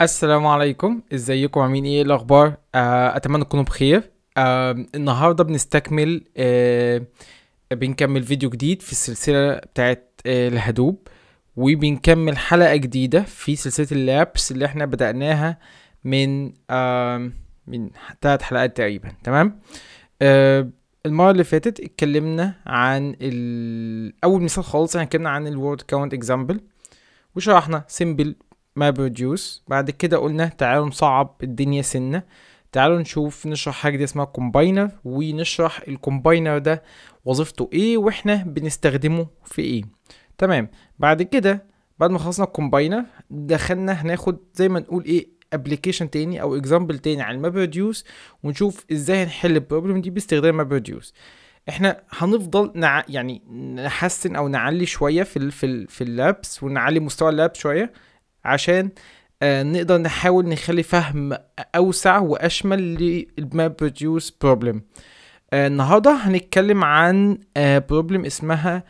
السلام عليكم ازيكم عاملين ايه الاخبار آه اتمنى تكونوا بخير آه النهارده بنستكمل آه بنكمل فيديو جديد في السلسله بتاعت آه الهدوب وبنكمل حلقه جديده في سلسله اللابس اللي احنا بدأناها من آه من ثلاث حلقات تقريبا تمام آه المرة اللي فاتت اتكلمنا عن ال... أول مثال خالص احنا اتكلمنا عن الورد كاونت اكزامبل وشرحنا سيمبل ما بروديوس بعد كده قلنا تعالوا نصعب الدنيا سنة تعالوا نشوف نشرح حاجة دي اسمها كومباينر ونشرح الكومباينر ده وظيفته ايه واحنا بنستخدمه في ايه تمام بعد كده بعد ما خلصنا الكومباينر دخلنا هناخد زي ما نقول ايه ابلكيشن تاني او اكزامبل تاني عن الماب ريديوس ونشوف ازاي هنحل البروبلم دي باستخدام ماب ريديوس احنا هنفضل نع... يعني نحسن او نعلي شويه في ال... في ال... في اللابس ونعلي مستوى اللاب شويه عشان آه نقدر نحاول نخلي فهم اوسع واشمل للماب ريديوس بروبلم آه النهارده هنتكلم عن آه بروبلم اسمها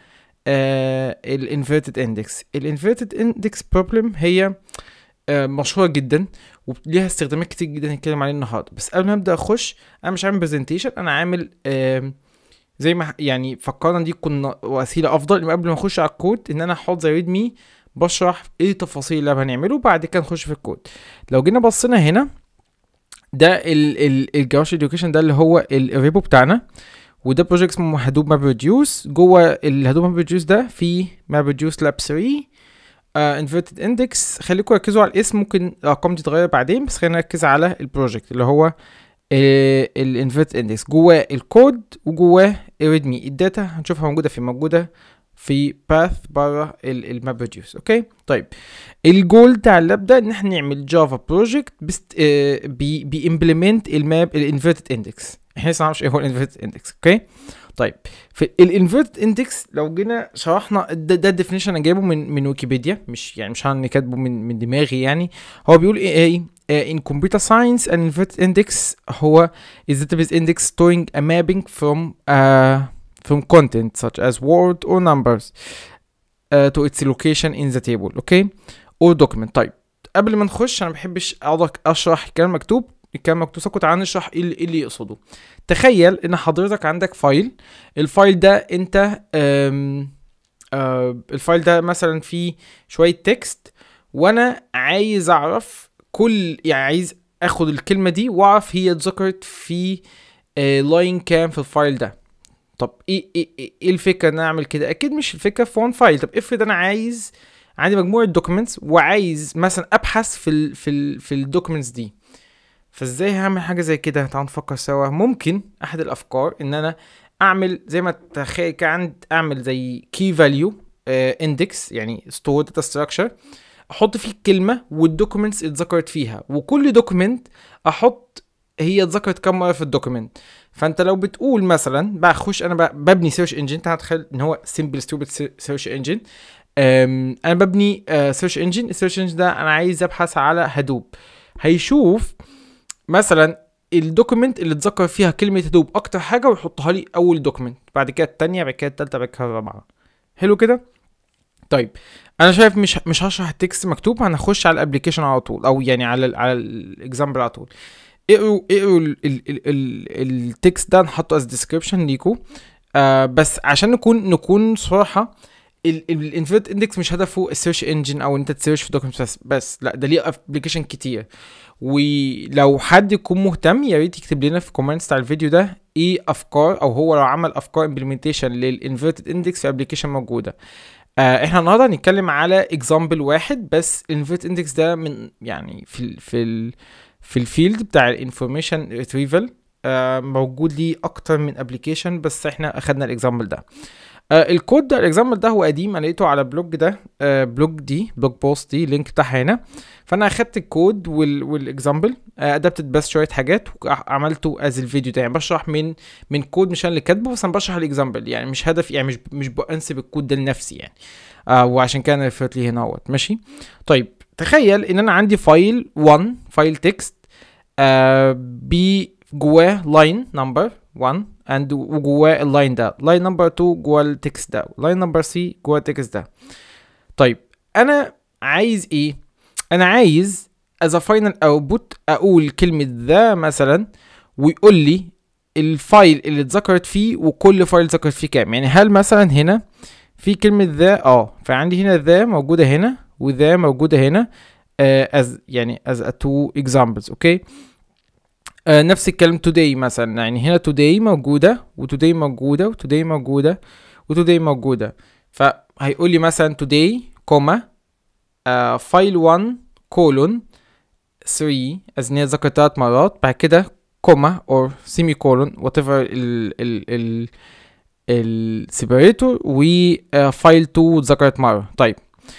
الانفيرتد اندكس الانفيرتد اندكس بروبلم هي آه مشهوره جدا وليها استخدامات كتير جدا هنتكلم عليه النهارده بس قبل ما ابدا اخش انا مش عامل برزنتيشن انا عامل آه زي ما يعني فكرنا دي تكون وسيله افضل قبل ما اخش على الكود ان انا احط زي ريد مي بشرح ايه تفاصيل اللي هنعمله بعد كده نخش في الكود لو جينا بصينا هنا ده الجراش اديوكيشن ده اللي هو الريبو بتاعنا وده بروجكت اسمه هدوب ماب ريديوس جوه الهدوب ماب ريديوس ده في ماب ريديوس لاب 3 انفيرتد uh, اندكس خليكم ركزوا على الاسم ممكن الارقام دي تتغير بعدين بس خلينا نركز على البروجكت اللي هو الانفيرتد اندكس جواه الكود وجواه الريدمي الداتا هنشوفها موجوده في موجوده في باث بره الماب ريديوس اوكي طيب الجول بتاع اللاب ده ان احنا نعمل جافا بروجكت بست آه بي بيمبلمنت الماب الانفيرتد اندكس احنا لسه مش ايه هو الانفيرتد اندكس اوكي طيب في الانفيرتد اندكس لو جينا شرحنا ده, ده الديفينيشن انا جايبه من من ويكيبيديا مش يعني مش انا كاتبه من من دماغي يعني هو بيقول ايه ايه in computer science an inverted index هو is database index storing a mapping from uh, from content such as word or numbers uh, to its location in the table okay or document طيب قبل ما نخش انا ما بحبش اقعد اشرح الكلام مكتوب الكلام مكتوب سكت تعال نشرح ايه اللي, اللي يقصده تخيل ان حضرتك عندك فايل الفايل ده انت أم أم الفايل ده مثلا فيه شويه تكست وانا عايز اعرف كل يعني عايز اخد الكلمه دي واعرف هي اتذكرت في لاين كام في الفايل ده طب ايه ايه ايه الفكره ان انا اعمل كده اكيد مش الفكره في وان فايل طب افرض انا عايز عندي مجموعه دوكيومنتس وعايز مثلا ابحث في ال في ال في الدوكيومنتس دي فازاي هعمل حاجه زي كده تعال نفكر سوا ممكن احد الافكار ان انا اعمل زي ما تخيل كان اعمل زي كي فاليو اندكس يعني ستور داتا ستراكشر احط فيه الكلمه والدوكيومنتس اتذكرت فيها وكل دوكيومنت احط هي اتذكرت كم مره في الدوكيومنت فانت لو بتقول مثلا بخش انا ببني سيرش انجن تعال تخيل ان هو سمبل ستوبد سيرش انجن انا ببني سيرش انجن السيرش انجن ده انا عايز ابحث على هدوب هيشوف مثلا الدوكيمنت اللي اتذكر فيها كلمه هدوب اكتر حاجه ويحطها لي اول دوكيمنت بعد كده التانية بعد كده التالتة بعد كده الرابعه حلو كده طيب انا شايف مش مش هشرح التكست مكتوب هنخش على الابلكيشن على طول او يعني على ال على الاكزامبل على طول اقروا اقروا التكست ده نحطه از ديسكريبشن ليكو آه بس عشان نكون نكون صراحه الانفيرت اندكس مش هدفه السيرش انجن او انت تسيرش في دوكيومنت بس بس لا ده ليه ابلكيشن كتير ولو حد يكون مهتم يا ريت يكتب لنا في الكومنتس بتاع الفيديو ده ايه افكار او هو لو عمل افكار امبلمنتيشن للانفيرتد اندكس في ابلكيشن موجوده آه احنا النهارده هنتكلم على اكزامبل واحد بس الانفيرت اندكس ده من يعني في ال في ال في الفيلد بتاع الانفورميشن ريتريفل آه موجود ليه اكتر من ابلكيشن بس احنا اخدنا الاكزامبل ده آه الكود ده الاكزامبل ده هو قديم انا لقيته على بلوج ده آه بلوج دي بلوج بوست دي اللينك بتاعها هنا فانا اخدت الكود وال والاكزامبل آه ادبتت بس شويه حاجات وعملته از الفيديو ده يعني بشرح من من كود مش انا اللي كاتبه بس انا بشرح الاكزامبل يعني مش هدف يعني مش مش بنسب الكود ده لنفسي يعني آه وعشان كده انا ريفرت ليه هنا اهوت ماشي طيب تخيل ان انا عندي فايل 1 فايل تكست آه بي جواه لاين نمبر 1 اند وجواه اللاين ده لاين نمبر 2 جواه التكست ده لاين نمبر 3 جواه التكست ده طيب انا عايز ايه انا عايز از فاينل اوتبوت اقول كلمه ذا مثلا ويقول لي الفايل اللي اتذكرت فيه وكل فايل اتذكرت فيه كام يعني هل مثلا هنا في كلمه ذا اه فعندي هنا ذا موجوده هنا وذا موجوده هنا uh, as يعني as a two examples اوكي okay? uh, نفس الكلام today مثلا يعني هنا today موجوده وtoday موجوده وtoday موجوده وtoday موجوده فهيقول لي مثلا today كوما uh, file 1 كولون 3 as ان هي ذكرت تلات مرات بعد كده كوما or سيمي كولون whatever ال ال ال السيبريتور وفايل 2 اتذكرت مره طيب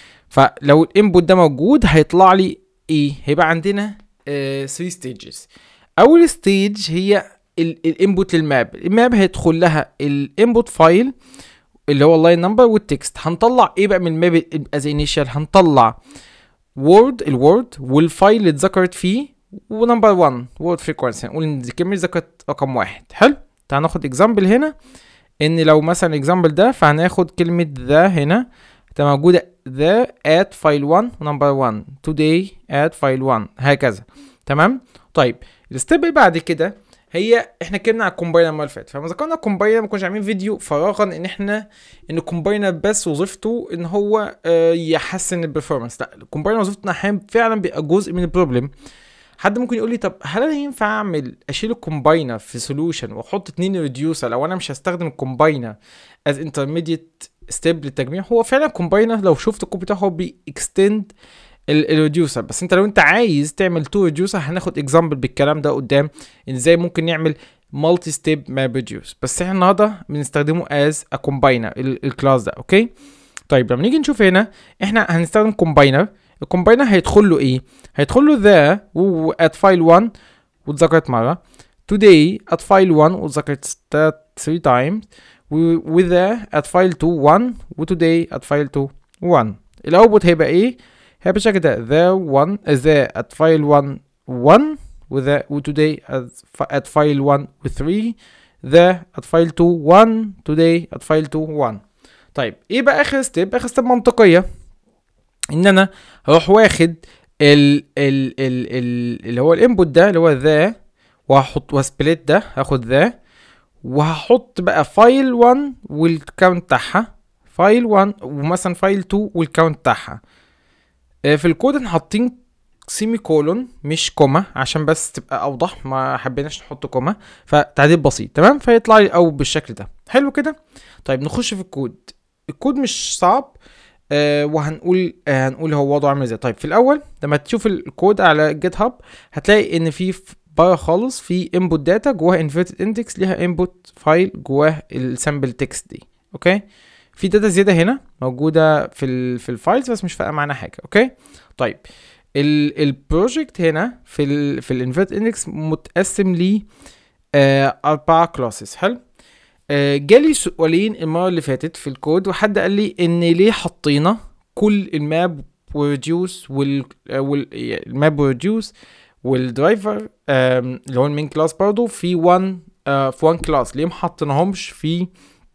فلو الانبوت ده موجود هيطلع لي ايه هيبقى عندنا 3 uh, ستيجز اول ستيج هي الانبوت للماب الماب هيدخل لها الانبوت فايل اللي هو اللاين نمبر والتكست هنطلع ايه بقى من الماب از انيشال هنطلع وورد الوورد والفايل اللي اتذكرت فيه ونمبر 1 وورد فريكوانسي نقول ان الكلمه ذكرت رقم واحد حلو تعال ناخد اكزامبل هنا ان لو مثلا اكزامبل ده فهناخد كلمه ذا هنا تبقى موجوده ذا at file 1 نمبر 1 today at file 1 هكذا تمام طيب الستيب اللي بعد كده هي احنا اتكلمنا على الكومباينر المره اللي فاتت فلما ذكرنا الكومباينر ما كناش عاملين فيديو فراغا ان احنا ان الكومباينر بس وظيفته ان هو آه يحسن البرفورمانس لا الكومباينر وظيفته احيانا فعلا بيبقى جزء من البروبلم حد ممكن يقول لي طب هل انا ينفع اعمل اشيل الكومباينر في سولوشن واحط اتنين ريديوسر لو انا مش هستخدم الكومباينر از انترميديت ستيب للتجميع هو فعلا الكومباينر لو شفت الكود بتاعه هو بيكستند الريديوسر بس انت لو انت عايز تعمل تو ريديوسر هناخد اكزامبل بالكلام ده قدام ازاي ممكن نعمل مالتي ستيب ماب ريديوس بس احنا النهارده بنستخدمه از ا كومباينر الكلاس ده اوكي طيب لما نيجي نشوف هنا احنا هنستخدم كومباينر الكومباينر هيدخل له ايه هيدخل له ذا at file 1 واتذكرت مره today at file 1 واتذكرت 3 times و ذا at file 2 1 و today at file 2 1 الاوتبوت هيبقى ايه هيبقى بالشكل ده the 1 the at file 1 1 و the و today at, at file 1 و 3 the at file 2 1 today at file 2 1 طيب ايه بقى اخر ستيب اخر ستيب منطقيه ان انا هروح واخد ال ال ال ال اللي هو الانبوت ده اللي هو ذا وهحط وسبليت ده هاخد ذا وهحط بقى فايل 1 والكاونت بتاعها فايل 1 ومثلا فايل 2 والكاونت بتاعها في الكود احنا حاطين سيمي كولون مش كوما عشان بس تبقى اوضح ما حبيناش نحط كوما فتعديل بسيط تمام فيطلع لي او بالشكل ده حلو كده طيب نخش في الكود الكود مش صعب آه وهنقول آه هنقول هو وضعه عامل ازاي طيب في الاول لما تشوف الكود على جيت هاب هتلاقي ان في بره خالص في انبوت داتا جواها انفيرتد اندكس ليها انبوت فايل جواه السامبل تكست دي اوكي في داتا زياده هنا موجوده في ال في الفايلز بس مش فارقه معانا حاجه اوكي طيب البروجكت هنا في ال في الانفيرت اندكس متقسم ل آه اربعه كلاسز حلو آه جالي سؤالين المره اللي فاتت في الكود وحد قال لي ان ليه حطينا كل الماب وريديوس وال والماب وريديوس والدرايفر اللي هو المين كلاس برضه في 1 آه في 1 كلاس ليه ما حطيناهمش في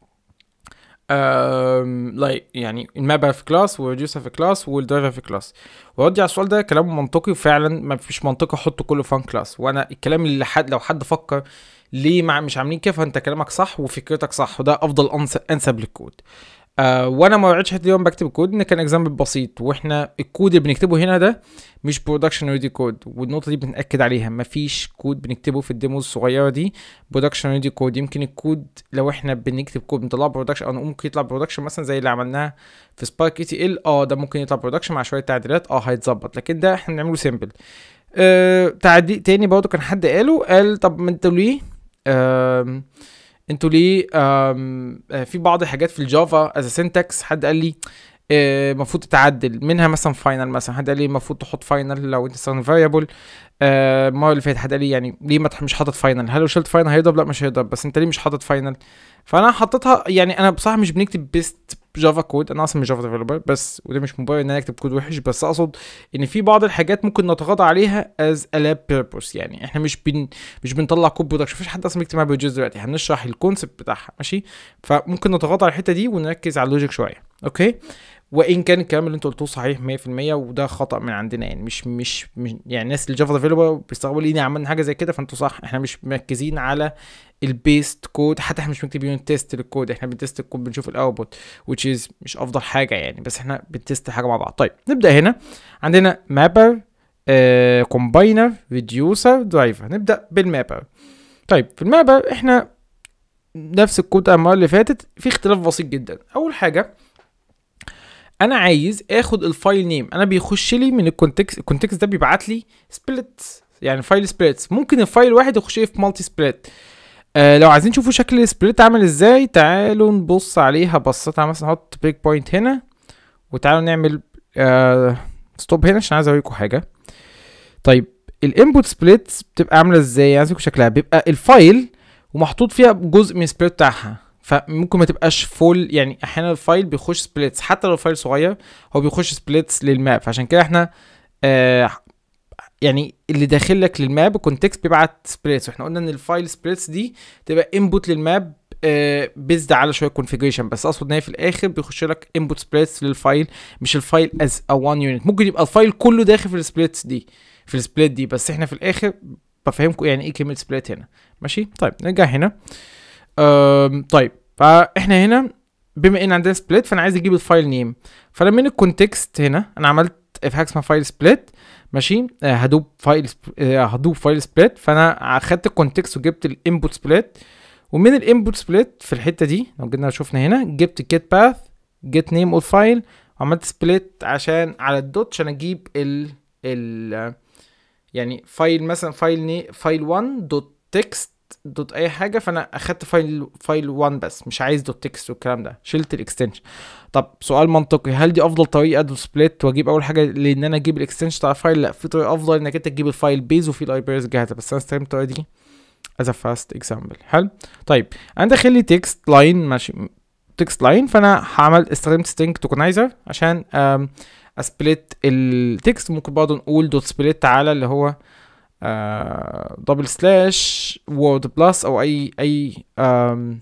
لايك يعني المابر في كلاس والريديوسر في كلاس والدرايفر في كلاس وردي على السؤال ده كلام منطقي وفعلا ما فيش منطقي احط كله فان كلاس وانا الكلام اللي حد لو حد فكر ليه مع مش عاملين كده فانت كلامك صح وفكرتك صح وده افضل انسب للكود آه وانا ما وعدتش حتى اليوم بكتب الكود ان كان اكزامبل بسيط واحنا الكود اللي بنكتبه هنا ده مش برودكشن ريدي كود والنقطه دي بنأكد عليها مفيش كود بنكتبه في الديموز الصغيره دي برودكشن ريدي كود يمكن الكود لو احنا بنكتب كود بنطلعه برودكشن او ممكن يطلع برودكشن مثلا زي اللي عملناه في سبارك اي تي ال اه ده ممكن يطلع برودكشن مع شويه تعديلات اه هيتظبط لكن ده احنا بنعمله سيمبل آه تعديل تاني برضه كان حد قاله قال طب ما انتوا ليه آه انتوا ليه في بعض الحاجات في الجافا از سنتكس حد قال لي المفروض تتعدل منها مثلا فاينل مثلا حد قال لي المفروض تحط فاينل لو انت تستخدم فاريبل المره اللي فاتت حد قال لي يعني ليه ما مش حاطط فاينل هل لو شلت فاينل هيضرب لا مش هيضرب بس انت ليه مش حاطط فاينل فانا حطيتها يعني انا بصراحه مش بنكتب بيست جافا كود انا اصلا مش جافا ديفلوبر بس وده مش مبرر ان انا اكتب كود وحش بس اقصد ان في بعض الحاجات ممكن نتغاضى عليها از ا لاب بيربوس يعني احنا مش بن مش بنطلع كود برودكشن مفيش حد اصلا بيكتب مع بيجز دلوقتي هنشرح الكونسيبت بتاعها ماشي فممكن نتغاضى على الحته دي ونركز على اللوجيك شويه اوكي وان كان الكلام اللي انتوا قلتوه صحيح 100% وده خطا من عندنا يعني مش مش, مش يعني الناس اللي جافا ديفلوبر بيستغربوا ليه عملنا حاجه زي كده فانتوا صح احنا مش مركزين على البيست كود حتى احنا مش مكتبين تيست للكود احنا بنتست الكود بنشوف الاوتبوت which is مش افضل حاجه يعني بس احنا بنتست حاجه مع بعض طيب نبدا هنا عندنا مابر كومباينر ريديوسر درايفر نبدا بالمابر طيب في المابر احنا نفس الكود المره اللي فاتت في اختلاف بسيط جدا اول حاجه انا عايز اخد الفايل نيم انا بيخش لي من الكونتكست الكونتكست ده بيبعت لي سبليت يعني فايل سبليتس ممكن الفايل واحد يخش لي في مالتي سبليت آه لو عايزين تشوفوا شكل السبليت عامل ازاي تعالوا نبص عليها بصات مثلا نحط بريك بوينت هنا وتعالوا نعمل آه ستوب هنا عشان عايز اوريكم حاجه طيب الانبوت سبليت بتبقى عامله ازاي عايز اوريكم شكلها بيبقى الفايل ومحطوط فيها جزء من السبليت بتاعها فممكن ما تبقاش فول يعني احيانا الفايل بيخش سبليتس حتى لو الفايل صغير هو بيخش سبليتس للماب فعشان كده احنا آه يعني اللي داخل لك للماب الكونتكست بيبعت سبليتس واحنا قلنا ان الفايل سبليتس دي تبقى انبوت للماب آه بيزد على شويه كونفيجريشن بس اقصد ان هي في الاخر بيخش لك انبوت سبليتس للفايل مش الفايل از ا وان يونت ممكن يبقى الفايل كله داخل في السبليتس دي في السبليت دي بس احنا في الاخر بفهمكم يعني ايه كلمه سبليت هنا ماشي طيب نرجع هنا أم طيب فاحنا هنا بما ان عندنا سبليت فانا عايز اجيب الفايل نيم فلما من الكونتكست هنا انا عملت في حاجه اسمها فايل سبليت ماشي آه هدوب فايل آه هدوب فايل سبليت فانا اخدت الكونتكست وجبت الانبوت سبليت ومن الانبوت سبليت في الحته دي لو جينا شفنا هنا جبت جيت باث جيت نيم اوف فايل وعملت سبليت عشان على الدوت عشان اجيب ال ال يعني فايل مثلا فايل ني فايل 1 دوت تكست دوت اي حاجه فانا اخدت فايل فايل 1 بس مش عايز دوت تكست والكلام ده شلت الاكستنشن طب سؤال منطقي هل دي افضل طريقه ادو سبليت واجيب اول حاجه لان انا اجيب الاكستنشن بتاع الفايل لا في طريقه افضل انك انت تجيب الفايل بيز وفي لايبريز جاهزه بس انا استخدمت الطريقه دي از فاست اكزامبل حلو طيب انا داخل لي تكست لاين ماشي تكست لاين فانا هعمل استخدمت سترينج توكنايزر عشان اسبليت التكست ممكن برضه نقول دوت سبليت على اللي هو دبل سلاش وورد بلس او اي اي آم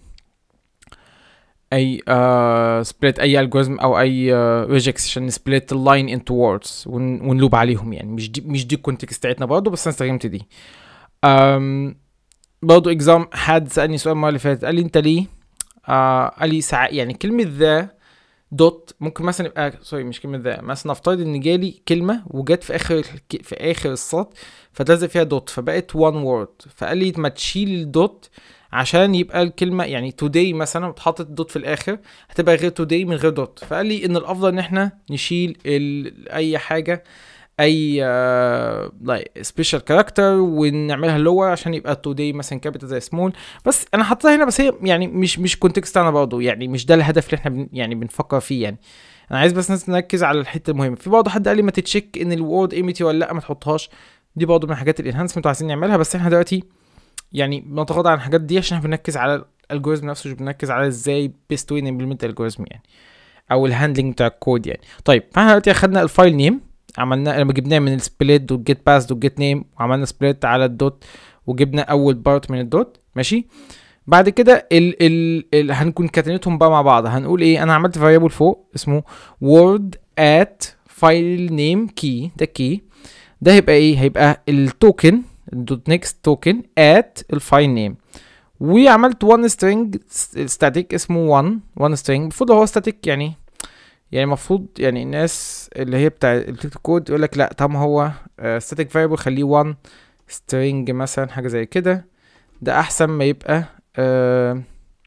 اي سبليت اي الجوريزم او اي ريجكس عشان نسبليت اللاين انتو ووردز ونلوب عليهم يعني مش دي مش دي الكونتكست بتاعتنا برضه بس انا استخدمت دي أم برضه اكزام حد سالني سؤال المره اللي فاتت قال لي انت ليه آه قال لي ساعة يعني كلمه ذا دوت ممكن مثلا يبقى سوري مش كلمه ذا مثلا نفترض ان جالي كلمه وجت في اخر في اخر السطر فتلزق فيها دوت فبقت وان وورد فقال لي ما تشيل الدوت عشان يبقى الكلمه يعني توداي مثلا وتحطت الدوت في الاخر هتبقى غير توداي من غير دوت فقال لي ان الافضل ان احنا نشيل اي حاجه اي سبيشال كاركتر ونعملها لور عشان يبقى توداي مثلا كابيتال زي سمول بس انا حطيتها هنا بس هي يعني مش مش كونتكست انا برضه يعني مش ده الهدف اللي احنا بن يعني بنفكر فيه يعني انا عايز بس ناس نركز على الحته المهمه في برضه حد قال لي ما تتشيك ان الوورد ايميتي ولا لا ما تحطهاش دي برضه من الحاجات الانهانسمنت عايزين نعملها بس احنا دلوقتي يعني بنتغاضى عن الحاجات دي عشان احنا بنركز على الالجوريزم نفسه مش بنركز على ازاي بيست وين امبلمنت الالجوريزم يعني او الهاندلنج بتاع الكود يعني طيب فاحنا دلوقتي اخدنا الفايل نيم عملنا لما جبناه من السبليت دوت جيت باس دوت جيت نيم وعملنا سبليت على الدوت وجبنا اول بارت من الدوت ماشي بعد كده ال ال ال هنكون كاتنتهم بقى مع بعض هنقول ايه انا عملت فاريبل فوق اسمه word at file name key ده key ده هيبقى ايه هيبقى التوكن الدوت نيكست توكن at الفايل نيم وعملت one string static اسمه one one string المفروض هو static يعني يعني المفروض يعني الناس اللي هي بتاع اللي بتكتب كود يقول لك لا طب هو static variable خليه one string مثلا حاجه زي كده ده احسن ما يبقى آه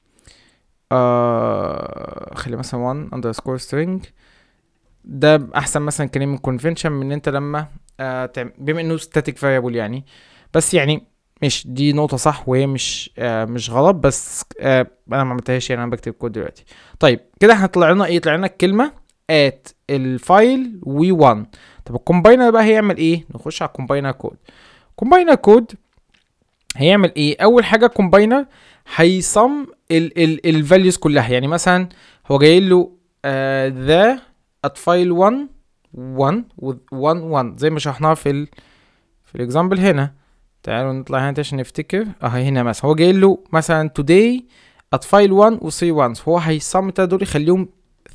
آه خلي مثلا one underscore string ده احسن مثلا كلمه convention من ان انت لما آه تعم- بما انه static variable يعني بس يعني مش دي نقطة صح وهي مش آه مش غلط بس آه انا ما عملتهاش يعني انا بكتب كود دلوقتي طيب كده احنا طلع لنا ايه طلع لنا الكلمة at الفايل و 1 طب الكومباينر بقى هيعمل ايه نخش على الكومباينر كود كومباينر كود هيعمل ايه اول حاجة كومباينر هيصم ال ال الفاليوز كلها يعني مثلا هو جاي له ذا uh, at file 1 1 with 1 1 زي ما شرحناها في ال في الاكزامبل هنا تعالوا نطلع هنا عشان نفتكر اه هنا مثلا هو جاي له مثلا today at file 1 و 3 1 فهو هيصم التلاتة دول يخليهم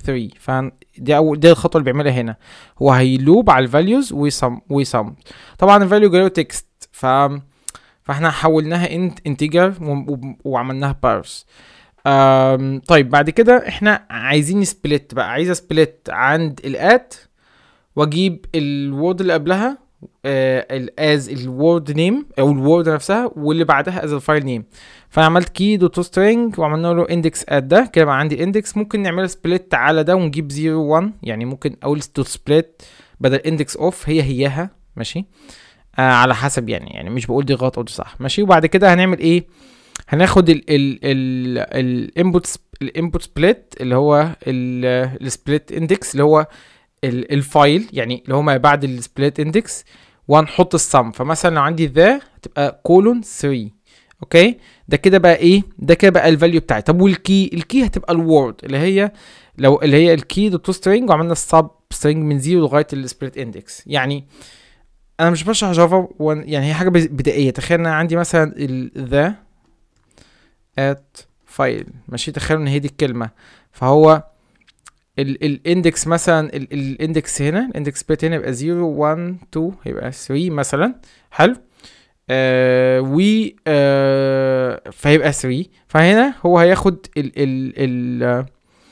3 فدي اول دي الخطوه اللي بيعملها هنا هو هيلوب على الفاليوز ويسم ويسم طبعا الفاليو جاله تكست ف فاحنا حولناها انت انتجر وعملناها بارس أم طيب بعد كده احنا عايزين سبليت بقى عايزه سبليت عند الات واجيب الوورد اللي قبلها از الوورد نيم او الوورد نفسها واللي بعدها از الفايل نيم فانا عملت كي دوت سترينج وعملنا له اندكس ات ده كده بقى عندي اندكس ممكن نعملها سبليت على ده ونجيب 0 1 يعني ممكن اقول دوت سبليت بدل اندكس اوف هي هياها ماشي آه على حسب يعني يعني مش بقول دي غلط او دي صح ماشي وبعد كده هنعمل ايه هناخد ال ال ال الانبوت الانبوت سبليت اللي هو السبليت اندكس اللي هو الفايل يعني اللي هو ما بعد السبليت اندكس وهنحط السم فمثلا لو عندي ذا هتبقى كولون 3 اوكي ده كده بقى ايه ده كده بقى الفاليو بتاعي طب والكي الكي هتبقى الوورد اللي هي لو اللي هي الكي دوت سترينج وعملنا السب سترينج من زيرو لغايه السبليت اندكس يعني انا مش بشرح جافا يعني هي حاجه بدائيه تخيل ان انا عندي مثلا ذا ات فايل ماشي تخيلوا ان هي دي الكلمه فهو الاندكس مثلا الاندكس هنا الاندكس بيت هنا يبقى 0 1 2 يبقى 3 مثلا حلو آه و آه فهيبقى 3 فهنا هو هياخد ال ال ال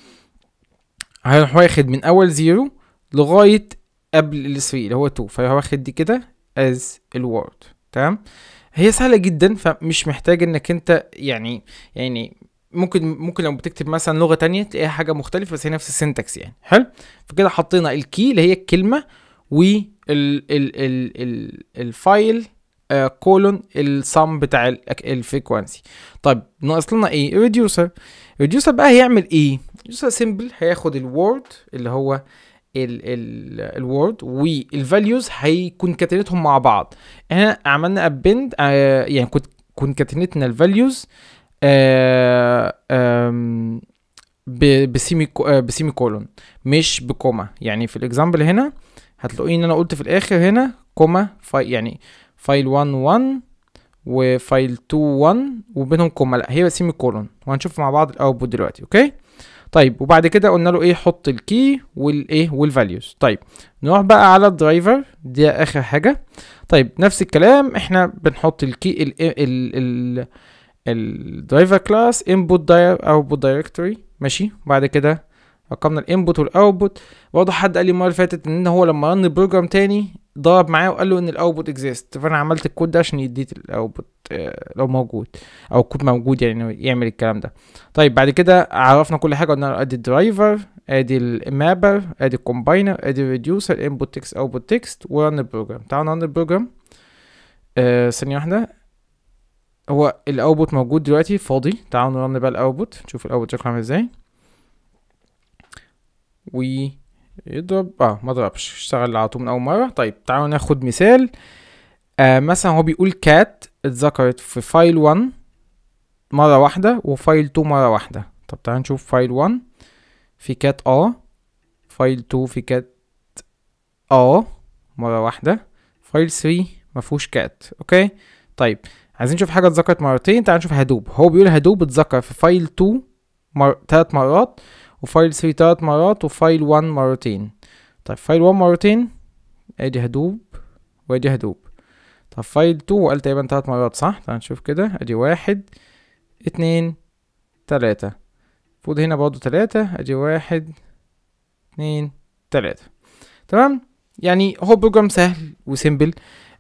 هو هياخد من اول 0 لغايه قبل ال 3 اللي هو 2 فهو واخد دي كده as الوورد تمام هي سهله جدا فمش محتاج انك انت يعني يعني ممكن ممكن لو بتكتب مثلا لغه تانية تلاقيها حاجه مختلفه بس هي نفس السنتكس يعني حلو فكده حطينا الكي اللي هي الكلمه وال ال ال ال الفايل كولون السم بتاع الفريكوانسي طيب ناقص لنا ايه ريديوسر ريديوسر بقى هيعمل ايه ريديوسر سيمبل هياخد الوورد اللي هو الوورد والفاليوز هيكون كاتنتهم مع بعض احنا عملنا ابند آه يعني كنت كنت كاتنتنا الفاليوز آه بسيمي بسيمي كولون مش بكوما يعني في الاكزامبل هنا هتلاقوني ان انا قلت في الاخر هنا كوما فاي يعني فايل 1 1 وفايل 2 1 وبينهم كوما لا هي سيمي كولون وهنشوف مع بعض الاوتبوت دلوقتي اوكي طيب وبعد كده قلنا له ايه حط الكي والايه والفاليوز طيب نروح بقى على الدرايفر دي اخر حاجه طيب نفس الكلام احنا بنحط الكي ال ال ال الدرايفر كلاس انبوت داير اوتبوت دايركتوري ماشي بعد كده رقمنا الانبوت والاوتبوت برضه حد قال لي المره اللي فاتت ان هو لما رن البروجرام تاني ضرب معاه وقال له ان الاوتبوت اكزيست فانا عملت الكود ده عشان يديت الاوتبوت لو موجود او الكود موجود يعني انه يعمل الكلام ده طيب بعد كده عرفنا كل حاجه قلنا له ادي الدرايفر ادي المابر ادي الكومباينر ادي الريديوسر انبوت تكست اوتبوت تكست ورن البروجرام تعالوا نرن البروجرام آه ثانيه واحده هو الاوتبوت موجود دلوقتي فاضي تعالوا نرن بقى الاوتبوت نشوف الاوتبوت شكله عامل ازاي ويضرب اه ما ضربش اشتغل على طول من اول مره طيب تعالوا ناخد مثال آه مثلا هو بيقول كات اتذكرت في فايل 1 مره واحده وفايل 2 مره واحده طب تعالوا نشوف فايل 1 في كات اه فايل 2 في كات اه مره واحده فايل 3 مفهوش كات اوكي طيب عايزين نشوف حاجه اتذكرت مرتين تعال نشوف هدوب هو بيقول هدوب اتذكر في فايل 2 مر... تلات مرات وفايل 3 تلات مرات وفايل 1 مرتين طيب فايل 1 مرتين ادي هدوب وادي هدوب طب فايل 2 قال تقريبا تلات مرات صح تعال نشوف كده ادي واحد اتنين تلاتة المفروض هنا برضه تلاتة ادي واحد اتنين تلاتة تمام يعني هو بروجرام سهل وسيمبل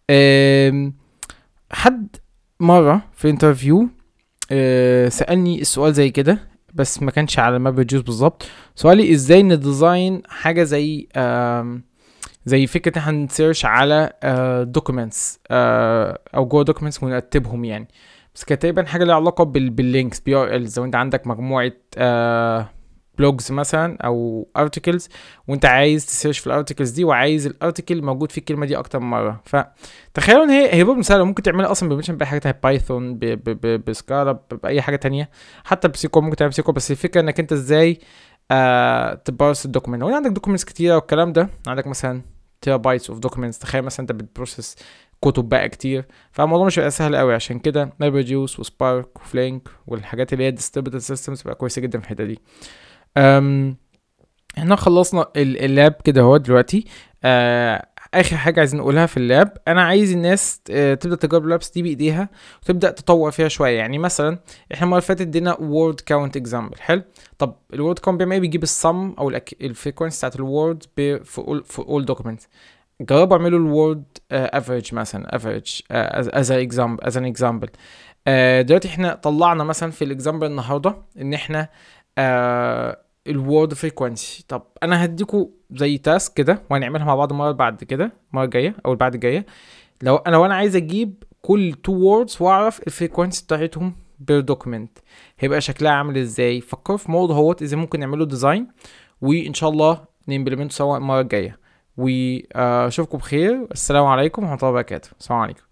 حد مرة في انترفيو أه سألني السؤال زي كده بس ما كانش على ماب ريديوس بالظبط سؤالي ازاي نديزاين حاجة زي زي فكرة احنا نسيرش على دوكيومنتس او جوه دوكيومنتس ونرتبهم يعني بس كانت تقريبا حاجة ليها علاقة باللينكس بي ار ال لو انت عندك مجموعة بلوجز مثلا او ارتكلز وانت عايز تسيرش في الارتكلز دي وعايز الارتكل موجود فيه الكلمه دي اكتر من مره فتخيلوا ان هي هي برضه سهله ممكن تعملها اصلا بمنشن باي حاجه بايثون بسكالا باي حاجه تانية حتى بسيكو ممكن تعمل سيكو بس الفكره انك انت ازاي آه تبارس الدوكيمنت لو عندك دوكيومنتس كتيره والكلام ده عندك مثلا تيرا بايتس اوف دوكيومنتس تخيل مثلا انت بتبروسس كتب بقى كتير فالموضوع مش هيبقى سهل قوي عشان كده مابريديوس وسبارك وفلينك والحاجات اللي هي ديستريبيوتد سيستمز بقى كويسه جدا في الحته دي أم احنا خلصنا ال- اللاب كده اهو دلوقتي آه اخر حاجه عايزين نقولها في اللاب انا عايز الناس آه تبدا تجرب اللابس دي بايديها وتبدا تطور فيها شويه يعني مثلا احنا المره اللي فاتت ادينا وورد كاونت اكزامبل حلو طب الوورد كاونت بيعمل ايه بيجيب السم او الفريكونسي بتاعت الوورد في اول في اول دوكيمنت جربوا اعملوا الوورد افريج مثلا افريج از اكزامبل از ان اكزامبل دلوقتي احنا طلعنا مثلا في الاكزامبل النهارده ان احنا آه الوورد فريكوانسي طب انا هديكوا زي تاسك كده وهنعملها مع بعض مره بعد كده المره الجايه او اللي بعد الجايه لو انا لو انا عايز اجيب كل تو ووردز واعرف الفريكوانسي بتاعتهم بير دوكيمنت هيبقى شكلها عامل ازاي فكروا في موضوع اهوت ازاي ممكن نعمله ديزاين وان شاء الله نمبلمنته سوا المره الجايه واشوفكم بخير السلام عليكم ورحمه الله وبركاته السلام عليكم